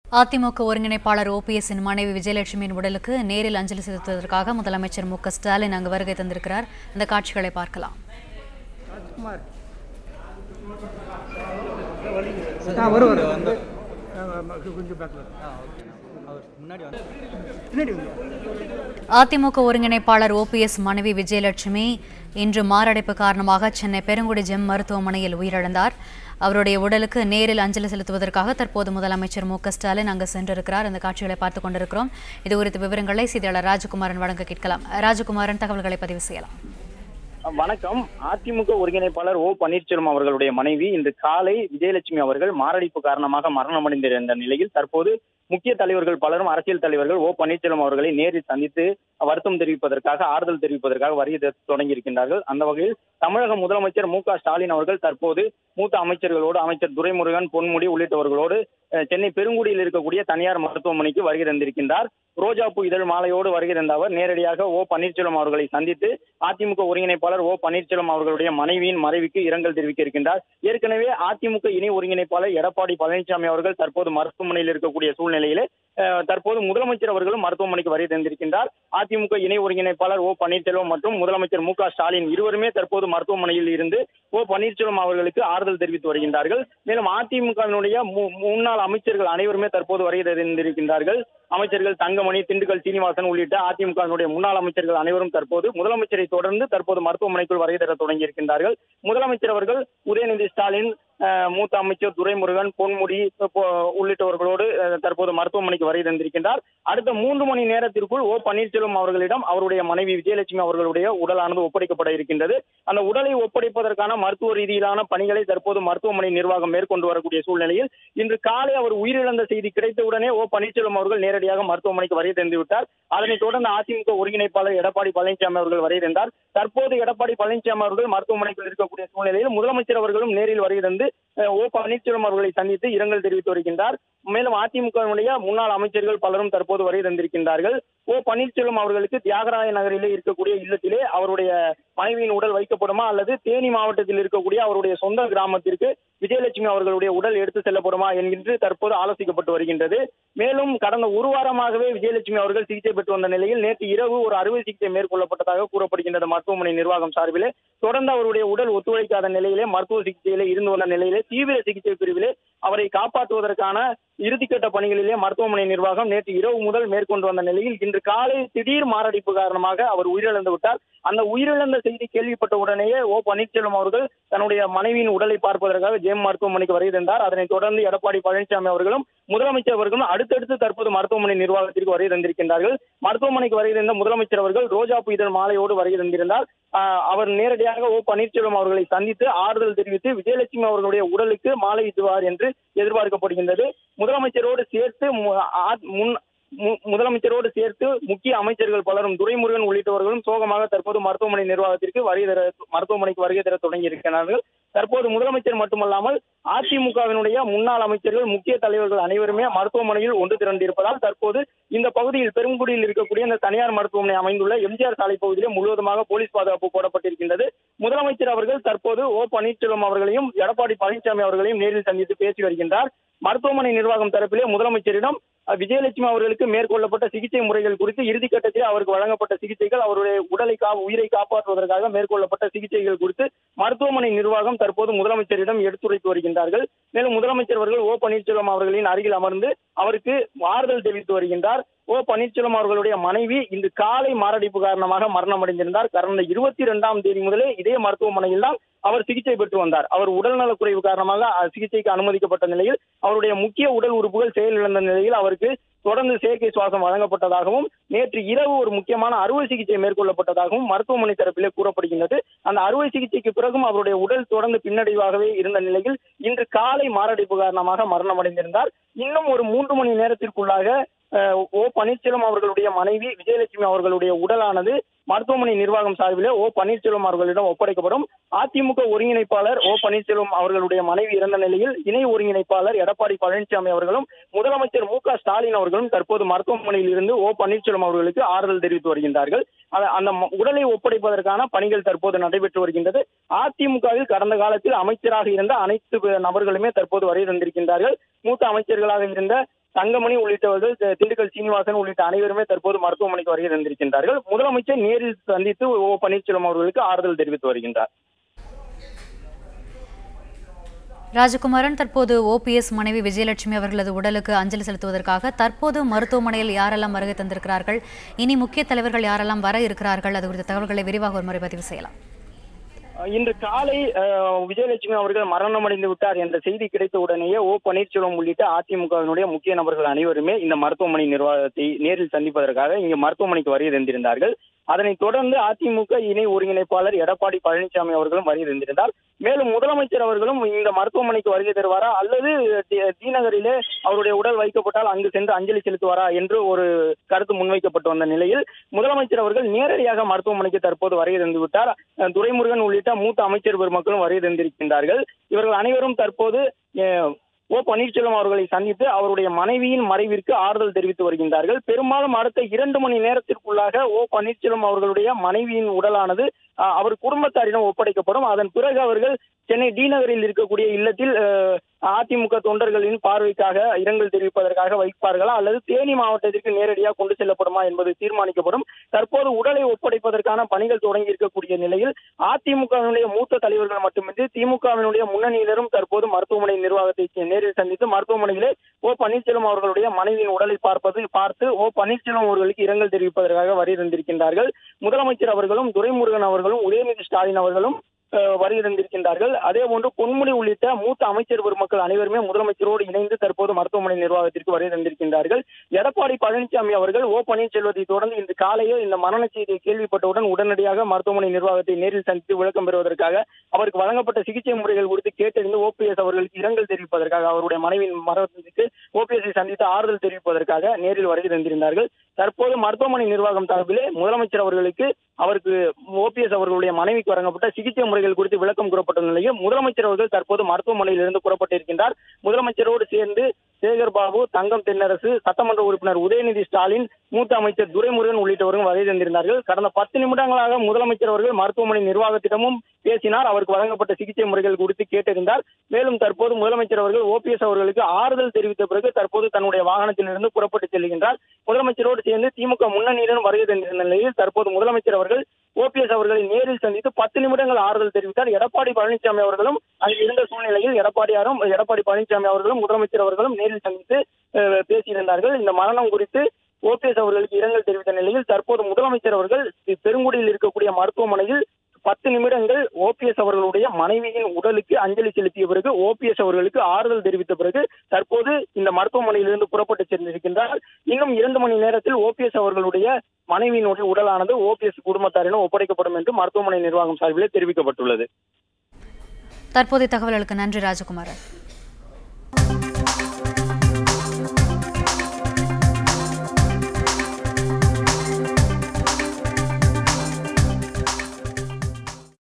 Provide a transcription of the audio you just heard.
அதிமுக ஒருங்கிணைப்பாளர் ஓபிஎஸ்ஸின் மனைவி விஜயலட்சுமியின் உடலுக்கு நேரில் அஞ்சலி செலுத்துவதற்காக முதலமைச்சர் மு க ஸ்டாலின் அங்கு வருகை தந்திருக்கிறார் அந்த காட்சிகளை பார்க்கலாம் ராஜ்குமார் ஆ வரும் வரும் வந்து கொஞ்சம் பேக்கில் முன்னாடி வந்து பின்னாடி வந்து அதிமுக ஒருங்கிணைப்பாளர் ஓபிஎஸ் மனைவி விஜயலட்சுமி இன்று மாரடைப்பு காரணமாக சென்னை பெருங்குடி ஜெம் மருத்துவமனையில் உயிரிழந்தார் அவருடைய உடலுக்கு நேரில் அஞ்சலி செலுத்துவதற்காக தற்போது முதலமைச்சர் மு க ஸ்டாலின் அங்கு சென்றிருக்கிறார் இந்த காட்சிகளை பார்த்துக் கொண்டிருக்கிறோம் இது குறித்த விவரங்களை செய்தியாளர் ராஜகுமாரன் வழங்க கேட்கலாம் ராஜகுமாரன் தகவல்களை பதிவு செய்யலாம் வணக்கம் அதிமுக ஒருங்கிணைப்பாளர் ஓ பன்னீர்செல்வம் அவர்களுடைய மனைவி இன்று காலை விஜயலட்சுமி அவர்கள் மாரடைப்பு காரணமாக மரணமடைந்திருந்த நிலையில் தற்போது முக்கிய தலைவர்கள் பலரும் அரசியல் தலைவர்கள் ஓ பன்னீர்செல்வம் அவர்களை நேரில் சந்தித்து வருத்தம் தெரிவிப்பதற்காக ஆறுதல் தெரிவிப்பதற்காக வருகை தொடங்கி இருக்கின்றார்கள் அந்த வகையில் தமிழக முதலமைச்சர் மு க ஸ்டாலின் அவர்கள் தற்போது மூத்த அமைச்சர்களோடு அமைச்சர் துரைமுருகன் பொன்முடி உள்ளிட்டவர்களோடு அஹ், சென்னை பெருங்குடியில் இருக்கக்கூடிய தனியார் மருத்துவமனைக்கு வருகை தந்திருக்கின்றார் ரோஜாப்பூ இதழ் மாலையோடு வருகை தந்த அவர் நேரடியாக ஓ பன்னீர்செல்வம் அவர்களை சந்தித்து அதிமுக ஒருங்கிணைப்பாளர் ஓ பன்னீர்செல்வம் அவர்களுடைய மனைவியின் மறைவுக்கு இரங்கல் தெரிவிக்க இருக்கின்றார் ஏற்கனவே அதிமுக இணை ஒருங்கிணைப்பாளர் எடப்பாடி பழனிசாமி அவர்கள் தற்போது மருத்துவமனையில் இருக்கக்கூடிய சூழ்நிலையிலே அஹ், தற்போது முதலமைச்சர் அவர்களும் மருத்துவமனைக்கு வருகை தந்திருக்கின்றார் அதிமுக இணை ஒருங்கிணைப்பாளர் ஓ பன்னீர்செல்வம் மற்றும் முதலமைச்சர் மு க ஸ்டாலின் இருவருமே தற்போது மருத்துவமனையில் இருந்து ஓ பன்னீர்செல்வம் அவர்களுக்கு ஆறுதல் தெரிவித்து வருகின்றார்கள் மேலும் அதிமுகவினுடைய மு- முன்னாள் அமைச்சர்கள் அனைவருமே தற்போது வருகை தந்திருக்கின்றார்கள் அமைச்சர்கள் தங்கமணி திண்டுக்கல் சீனிவாசன் உள்ளிட்ட அதிமுகவினுடைய முன்னாள் அமைச்சர்கள் அனைவரும் தற்போது முதலமைச்சரை தொடர்ந்து தற்போது மருத்துவமனைக்குள் வருகை தர தொடங்கி இருக்கின்றார்கள் முதலமைச்சர் அவர்கள் உதயநிதி ஸ்டாலின் அஹ், மூத்த அமைச்சர் துரைமுருகன் பொன்முடி இப்போ உள்ளிட்டவர்களோடு அஹ், தற்போது மருத்துவமனைக்கு வருகை தந்திருக்கின்றார் அடுத்த மூன்று மணி நேரத்திற்குள் ஓ பன்னீர்செல்வம் அவர்களிடம் அவருடைய மனைவி விஜயலட்சுமி அவர்களுடைய உடலானது ஒப்படைக்கப்பட இருக்கின்றது அந்த உடலை ஒப்படைப்பதற்கான மருத்துவ ரீதியிலான பணிகளை தற்போது மருத்துவமனை நிர்வாகம் மேற்கொண்டு வரக்கூடிய சூழ்நிலையில் இன்று காலை அவர் உயிரிழந்த செய்தி கிடைத்தவுடனே ஓ பன்னீர்செல்வம் அவர்கள் நேரடியாக மருத்துவமனைக்கு வருகை தந்து விட்டார் அதனைத் தொடர்ந்து அதிமுக ஒருங்கிணைப்பாளர் எடப்பாடி பழனிசாமி அவர்கள் வருகை தந்தார் தற்போது எடப்பாடி பழனிசாமி அவர்கள் மருத்துவமனைக்குள் இருக்கக்கூடிய சூழ்நிலையில் முதலமைச்சர் அவர்களும் நேரில் வருகை தந்து அஹ், ஓ பன்னீர்செல்வம் அவர்களை சந்தித்து இரங்கல் தெரிவித்து வருகின்றார் மேலும் அதிமுகவினுடைய முன்னாள் அமைச்சர்கள் பலரும் தற்போது வருகை தந்திருக்கின்றார்கள் ஓ பன்னீர்செல்வம் அவர்களுக்கு தியாகராய நகரிலே இருக்கக்கூடிய இல்லத்திலே அவருடைய மனைவியின் உடல் வைக்கப்படுமா அல்லது தேனி மாவட்டத்தில் இருக்கக்கூடிய அவருடைய சொந்த கிராமத்திற்கு விஜயலட்சுமி அவர்களுடைய உடல் எடுத்து செல்லப்படுமா என்கின்ற தற்போது ஆலோசிக்கப்பட்டு வருகின்றது மேலும் கடந்த ஒரு வாரமாகவே விஜயலட்சுமி அவர்கள் சிகிச்சை பெற்று வந்த நிலையில் நேற்று இரவு ஒரு அறுவை சிகிச்சை மேற்கொள்ளப்பட்டதாக கூறப்படுகின்றது மருத்துவமனை நிர்வாகம் சார்பிலே தொடர்ந்து அவருடைய உடல் ஒத்துழைக்காத நிலையிலே மருத்துவ சிகிச்சையிலே இருந்து வந்த நிலையிலே தீவிர சிகிச்சை பிரிவிலே அவரை காப்பாற்றுவதற்கான இறுதிக்கட்ட பணிகளிலே மருத்துவமனை நிர்வாகம் நேற்று இரவு முதல் மேற்கொண்டு வந்த நிலையில் இன்று காலை திடீர் மாரடைப்பு காரணமாக அவர் உயிரிழந்து விட்டார் அந்த உயிரிழந்த செய்தி கேள்விப்பட்ட உடனேயே ஓ பன்னீர்செல்வம் அவர்கள் தன்னுடைய மனைவியின் உடலை பார்ப்பதற்காக ஜெயம் மருத்துவமனைக்கு வருகை தந்தார் அதனைத் தொடர்ந்து எடப்பாடி பழனிசாமி அவர்களும் முதலமைச்சர் அவர்களும் அடுத்தடுத்து தற்போது மருத்துவமனை நிர்வாகத்திற்கு வருகை தந்திருக்கின்றார்கள் மருத்துவமனைக்கு வருகை தந்த முதலமைச்சர் அவர்கள் ரோஜா இதழ் மாலையோடு வருகை தந்திருந்தார் ஆஹ் அவர் நேரடியாக ஓ பன்னீர்செல்வம் அவர்களை சந்தித்து ஆறுதல் தெரிவித்து விஜயலட்சுமி அவர்களுடைய உடலுக்கு மாலை இட்டுவார் என்று எதிர்பார்க்கப்படுகின்றது முதலமைச்சரோடு சேர்த்து மு- ஆ- முன் மு- முதலமைச்சரோடு சேர்த்து முக்கிய அமைச்சர்கள் பலரும் துரைமுருகன் உள்ளிட்டவர்களும் சோகமாக தற்போது மருத்துவமனை நிர்வாகத்திற்கு வருகை தர மருத்துவமனைக்கு வருகை தர தொடங்கி இருக்கிறார்கள் தற்போது முதலமைச்சர் மட்டுமல்லாமல் அதிமுகவினுடைய முன்னாள் அமைச்சர்கள் முக்கிய தலைவர்கள் அனைவருமே மருத்துவமனையில் ஒன்று திரண்டிருப்பதால் தற்போது இந்த பகுதியில் பெருங்குடியில் இருக்கக்கூடிய இந்த தனியார் மருத்துவமனை அமைந்துள்ள எம்ஜிஆர் சாலை பகுதியிலே முழுவதுமாக போலீஸ் பாதுகாப்பு போடப்பட்டிருக்கின்றது முதலமைச்சர் அவர்கள் தற்போது ஓ பன்னீர்செல்வம் அவர்களையும் எடப்பாடி பழனிசாமி அவர்களையும் நேரில் சந்தித்து பேசி வருகின்றார் மருத்துவமனை நிர்வாகம் தரப்பிலே முதலமைச்சரிடம் அஹ், விஜயலட்சுமி அவர்களுக்கு மேற்கொள்ளப்பட்ட சிகிச்சை முறைகள் குறித்து இறுதிக்கட்டத்தில் அவருக்கு வழங்கப்பட்ட சிகிச்சைகள் அவருடைய உடலை கா உயிரை காப்பாற்றுவதற்காக மேற்கொள்ளப்பட்ட சிகிச்சைகள் குறித்து மருத்துவமனை நிர்வாகம் தற்போது முதலமைச்சரிடம் எடுத்துரைத்து வருகின்றார்கள் மேலும் முதலமைச்சர் அவர்கள் ஓ பன்னீர்செல்வம் அவர்களின் அருகில் அமர்ந்து அவருக்கு ஆறுதல் தெரிவித்து வருகின்றார் ஓ பன்னீர்செல்வம் அவர்களுடைய மனைவி இன்று காலை மாரடைப்பு காரணமாக மரணமடைந்திருந்தார் கடந்த இருபத்தி இரண்டாம் தேதி முதலே இதே மருத்துவமனையில் தான் அவர் சிகிச்சை பெற்று வந்தார் அவர் உடல்நலக் குறைவு காரணமாக அஹ், சிகிச்சைக்கு அனுமதிக்கப்பட்ட நிலையில் அவருடைய முக்கிய உடல் உறுப்புகள் செயலிழந்த நிலையில் அவருக்கு தொடர்ந்து செயற்கை சுவாசம் வழங்கப்பட்டதாகவும் நேற்று இரவு ஒரு முக்கியமான அறுவை சிகிச்சை மேற்கொள்ளப்பட்டதாகவும் மருத்துவமனை தரப்பிலே கூறப்படுகின்றது அந்த அறுவை சிகிச்சைக்கு பிறகும் அவருடைய உடல் தொடர்ந்து பின்னடைவாகவே இருந்த நிலையில் இன்று காலை மாரடைப்பு காரணமாக மரணமடைந்திருந்தார் இன்னும் ஒரு மூன்று மணி நேரத்திற்குள்ளாக அஹ், ஓ பன்னீர்செல்வம் அவர்களுடைய மனைவி விஜயலட்சுமி அவர்களுடைய உடலானது மருத்துவமனை நிர்வாகம் சார்பிலே ஓ பன்னீர்செல்வம் அவர்களிடம் ஒப்படைக்கப்படும் அதிமுக ஒருங்கிணைப்பாளர் ஓ பன்னீர்செல்வம் அவர்களுடைய மனைவி இறந்த நிலையில் இணை ஒருங்கிணைப்பாளர் எடப்பாடி பழனிசாமி அவர்களும் முதலமைச்சர் மு க ஸ்டாலின் அவர்களும் தற்போது மருத்துவமனையில் இருந்து ஓ பன்னீர்செல்வம் அவர்களுக்கு ஆறுதல் தெரிவித்து வருகின்றார்கள் அத- அந்த ம- உடலை ஒப்படைப்பதற்கான பணிகள் தற்போது நடைபெற்று வருகின்றது அதிமுகவில் கடந்த காலத்தில் அமைச்சராக இருந்த அனைத்து பே- நபர்களுமே தற்போது வருகை தந்திருக்கின்றார்கள் மூத்த அமைச்சர்களாக இருந்த தங்கமணி உள்ளிட்டவர்கள் தி- திண்டுக்கல் சீனிவாசன் உள்ளிட்ட அனைவருமே தற்போது மருத்துவமனைக்கு வருகை தந்திருக்கின்றார்கள் முதலமைச்சர் நேரில் சந்தித்து ஓ பன்னீர்செல்வம் அவர்களுக்கு ஆறுதல் தெரிவித்து வருகின்றார் ராஜகுமாரன் தற்போது ஓபிஎஸ் மனைவி விஜயலட்சுமி அவர்களது உடலுக்கு அஞ்சலி செலுத்துவதற்காக தற்போது மருத்துவமனையில் யாரெல்லாம் வருகை தந்திருக்கிறார்கள் இனி முக்கிய தலைவர்கள் யாரெல்லாம் வர இருக்கிறார்கள் அது குறித்த தகவல்களை விரிவாக ஒருமுறை பதிவு செய்யலாம் அஹ் இன்று காலை அஹ், விஜயலட்சுமி அவர்கள் மரணமடைந்து விட்டார் என்ற செய்தி கிடைத்த உடனேயே ஓ பன்னீர்செல்வம் உள்ளிட்ட அதிமுகவினுடைய முக்கிய நபர்கள் அனைவருமே இந்த மருத்துவமனை நிர்வாகத்தை நேரில் சந்திப்பதற்காக இங்கு மருத்துவமனைக்கு வருகை தந்திருந்தார்கள் அதனைத் தொடர்ந்து அதிமுக இணை ஒருங்கிணைப்பாளர் எடப்பாடி பழனிசாமி அவர்களும் வருகை தந்திருந்தார் மேலும் முதலமைச்சர் அவர்களும் இந்த மருத்துவமனைக்கு வருகை தருவாரா அல்லது டி- டி நகரிலே அவருடைய உடல் வைக்கப்பட்டால் அங்கு சென்று அஞ்சலி செலுத்துவாரா என்று ஒரு கருத்து முன்வைக்கப்பட்டு வந்த நிலையில் முதலமைச்சர் அவர்கள் நேரடியாக மருத்துவமனைக்கு தற்போது வருகை தந்து விட்டார் அஹ் துரைமுருகன் உள்ளிட்ட மூத்த அமைச்சர் பெருமக்களும் வருகை தந்திருக்கின்றார்கள் இவர்கள் அனைவரும் தற்போது அஹ், ஓ பன்னீர்செல்வம் அவர்களை சந்தித்து அவருடைய மனைவியின் மறைவிற்கு ஆறுதல் தெரிவித்து வருகின்றார்கள் பெரும்பாலும் அடுத்த இரண்டு மணி நேரத்திற்குள்ளாக ஓ பன்னீர்செல்வம் அவர்களுடைய மனைவியின் உடலானது அஹ், அவர் குடும்பத்தாரிடம் ஒப்படைக்கப்படும் அதன் பிறகு அவர்கள் சென்னை டி நகரில் இருக்கக்கூடிய இல்லத்தில் அஹ், அதிமுக தொண்டர்களின் பார்வைக்காக இரங்கல் தெரிவிப்பதற்காக வைப்பார்களா அல்லது தேனி மாவட்டத்திற்கு நேரடியாக கொண்டு செல்லப்படுமா என்பது தீர்மானிக்கப்படும் தற்போது உடலை ஒப்படைப்பதற்கான பணிகள் தொடங்கி இருக்கக்கூடிய நிலையில் அதிமுகவினுடைய மூத்த தலைவர்கள் மட்டுமின்றி திமுகவினுடைய முன்னணியினரும் தற்போது மருத்துவமனை நிர்வாகத்தை நேரில் சந்தித்து மருத்துவமனையிலே ஓ பன்னீர்செல்வம் அவர்களுடைய மனைவியின் உடலை பார்ப்பது பார்த்து ஓ பன்னீர்செல்வம் அவர்களுக்கு இரங்கல் தெரிவிப்பதற்காக வருகை தந்திருக்கின்றார்கள் முதலமைச்சர் அவர்களும் துரைமுருகன் அவர்களும் உதயநிதி ஸ்டாலின் அவர்களும் அஹ், வருகை தந்திருக்கின்றார்கள் அதே போன்று பொன்முடி உள்ளிட்ட மூத்த அமைச்சர் பெருமக்கள் அனைவருமே முதலமைச்சரோடு இணைந்து தற்போது மருத்துவமனை நிர்வாகத்திற்கு வருகை தந்திருக்கின்றார்கள் எடப்பாடி பழனிசாமி அவர்கள் ஓ பன்னீர்செல்வத்தை தொடர்ந்து இன்று காலையே இந்த மரண செய்தியை கேள்விப்பட்டவுடன் உடனடியாக மருத்துவமனை நிர்வாகத்தை நேரில் சந்தித்து விளக்கம் பெறுவதற்காக அவருக்கு வழங்கப்பட்ட சிகிச்சை முறைகள் குறித்து கேட்டறிந்து ஓபிஎஸ் அவர்களுக்கு இரங்கல் தெரிவிப்பதற்காக அவருடைய மனைவியின் மரணத்திற்கு ஓபிஎஸ்ஐ சந்தித்து ஆறுதல் தெரிவிப்பதற்காக நேரில் வருகை தந்திருந்தார்கள் தற்போது மருத்துவமனை நிர்வாகம் சார்பிலே முதலமைச்சர் அவர்களுக்கு அவருக்கு ஓபிஎஸ் அவர்களுடைய மனைவிக்கு வழங்கப்பட்ட சிகிச்சை முறைகள் குறித்து விளக்கம் கூறப்பட்ட நிலையில் முதலமைச்சர் அவர்கள் தற்போது மருத்துவமனையில் இருந்து புறப்பட்டிருக்கின்றார் முதலமைச்சரோடு சேர்ந்து சேகர் பாபு தங்கம் தென்னரசு சட்டமன்ற உறுப்பினர் உதயநிதி ஸ்டாலின் மூத்த அமைச்சர் துரைமுருகன் உள்ளிட்டவரும் வருகை தந்திருந்தார்கள் கடந்த பத்து நிமிடங்களாக முதலமைச்சர் அவர்கள் மருத்துவமனை நிர்வாகத்திடமும் பேசினார் அவருக்கு வழங்கப்பட்ட சிகிச்சை முறைகள் குறித்து கேட்டறிந்தார் மேலும் தற்போது முதலமைச்சர் அவர்கள் ஓபிஎஸ் அவர்களுக்கு ஆறுதல் தெரிவித்த பிறகு தற்போது தன்னுடைய வாகனத்திலிருந்து புறப்பட்டு செல்கின்றார் முதலமைச்சரோடு சேர்ந்து திமுக முன்னணியிடம் வருகை தந்திருந்த நிலையில் தற்போது முதலமைச்சர் அவர்கள் ஓபிஎஸ் அவர்களை நேரில் சந்தித்து பத்து நிமிடங்கள் ஆறுதல் தெரிவித்தார் எடப்பாடி பழனிசாமி அவர்களும் அங்கு இருந்த சூழ்நிலையில் எடப்பாடியாரும் எடப்பாடி பழனிசாமி அவர்களும் முதலமைச்சர் அவர்களும் நேரில் சந்தித்து அஹ், பேசியிருந்தார்கள் இந்த மரணம் குறித்து ஓபிஎஸ் அவர்களுக்கு இரங்கல் தெரிவித்த நிலையில் தற்போது முதலமைச்சர் அவர்கள் பெருங்குடியில் இருக்கக்கூடிய மருத்துவமனையில் பத்து நிமிடங்கள் ஓபிஎஸ் அவர்களுடைய மனைவியின் உடலுக்கு அஞ்சலி செலுத்திய பிறகு ஓபிஎஸ் அவர்களுக்கு ஆறுதல் தெரிவித்த பிறகு தற்போது இந்த மருத்துவமனையிலிருந்து புறப்பட்டு சென்றிருக்கின்றார் இன்னும் இரண்டு மணி நேரத்தில் ஓபிஎஸ் அவர்களுடைய மனைவியினுடைய உடலானது ஓபிஎஸ் குடும்பத்தாரிடம் ஒப்படைக்கப்படும் என்று மருத்துவமனை நிர்வாகம் சார்பிலே தெரிவிக்கப்பட்டுள்ளது தற்போதைய தகவல்களுக்கு நன்றி ராஜகுமாரன்